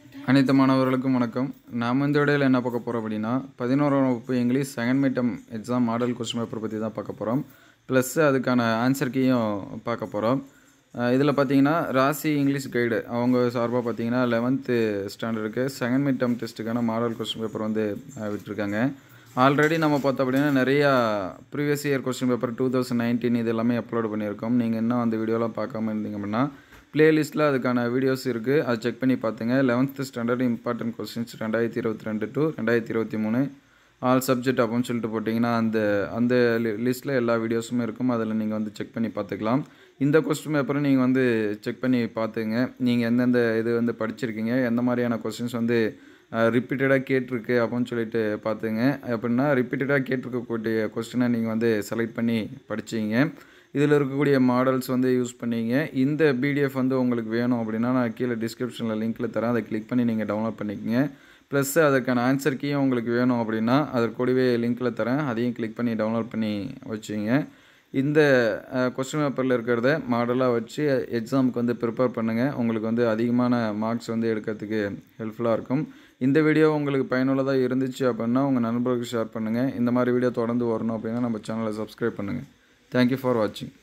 அனைத்து மாணவர்களுக்கும் வணக்கம் நாம் இந்த விடையில் என்ன பார்க்க போகிறோம் அப்படின்னா பதினோராம் வகுப்பு English second midterm exam model question paper பற்றி தான் பார்க்க போகிறோம் ப்ளஸ் அதுக்கான ஆன்சர் கீயும் பார்க்க போகிறோம் இதில் பார்த்தீங்கன்னா ராசி இங்கிலீஷ் கைடு அவங்க சார்பாக பார்த்தீங்கன்னா லெவன்த்து ஸ்டாண்டர்டுக்கு செகண்ட் மீட் டேர்ம் டெஸ்ட்டுக்கான மாடல் கொஸ்டின் பேப்பர் வந்து அஹ், விட்டிருக்காங்க ஆல்ரெடி நம்ம பார்த்தோம் அப்படின்னா நிறையா previous year question paper two thousand nineteen இது எல்லாமே அப்லோட் பண்ணியிருக்கோம் நீங்கள் இன்னும் அந்த வீடியோலாம் பார்க்காம இருந்தீங்க அப்படின்னா பிளேலிஸ்ட்டில் அதுக்கான வீடியோஸ் இருக்குது அதை செக் பண்ணி பார்த்துங்க லெவன்த்து ஸ்டாண்டர்ட் இம்பார்ட்டன்ட் கொஸ்டின்ஸ் ரெண்டாயிரத்தி இருபத்தி ரெண்டு டு ரெண்டாயிரத்தி இருபத்தி மூணு ஆல் சப்ஜெக்ட் அப்படின்னு சொல்லிட்டு போட்டிங்கன்னா அந்த அந்த லிஸ்ட்டில் எல்லா வீடியோஸுமே இருக்கும் அதில் நீங்கள் வந்து செக் பண்ணி பார்த்துக்கலாம் இந்த கொஸ்டின் பேப்பரை நீங்கள் வந்து செக் பண்ணி பார்த்துங்க நீங்கள் எந்தெந்த இது வந்து படிச்சிருக்கீங்க எந்த மாதிரியான கொஸ்டின்ஸ் வந்து ரிப்பீட்டடாக கேட்டிருக்கு அப்படின்னு சொல்லிட்டு பார்த்துங்க அப்படின்னா ரிப்பீட்டடாக கேட்டிருக்கக்கூடிய கொஸ்டினை நீங்கள் வந்து செலக்ட் பண்ணி படிச்சிங்க இதில் இருக்கக்கூடிய மாடல்ஸ் வந்து யூஸ் பண்ணிங்க இந்த பிடிஎஃப் வந்து உங்களுக்கு வேணும் அப்படின்னா நான் கீழே டிஸ்கிரிப்ஷனில் லிங்க்கில் தரேன் அதை கிளிக் பண்ணி நீங்கள் டவுன்லோட் பண்ணிக்கோங்க ப்ளஸ் அதற்கான ஆன்சர் கீயும் உங்களுக்கு வேணும் அப்படின்னா அதற்கூடவே லிங்க்கில் தரேன் அதையும் கிளிக் பண்ணி டவுன்லோட் பண்ணி வச்சுங்க இந்த கொஸ்டின் பேப்பரில் இருக்கிறத மாடலாக வச்சு எக்ஸாமுக்கு வந்து ப்ரிப்பேர் பண்ணுங்கள் உங்களுக்கு வந்து அதிகமான மார்க்ஸ் வந்து எடுக்கிறதுக்கு ஹெல்ப்ஃபுல்லாக இருக்கும் இந்த வீடியோ உங்களுக்கு பயனுள்ளதாக இருந்துச்சு அப்படின்னா உங்கள் நண்பர்களுக்கு ஷேர் பண்ணுங்கள் இந்த மாதிரி வீடியோ தொடர்ந்து வரணும் அப்படின்னா நம்ம சேனலை சப்ஸ்கிரைப் பண்ணுங்கள் தேங்க்யூ ஃபார் வாட்சிங்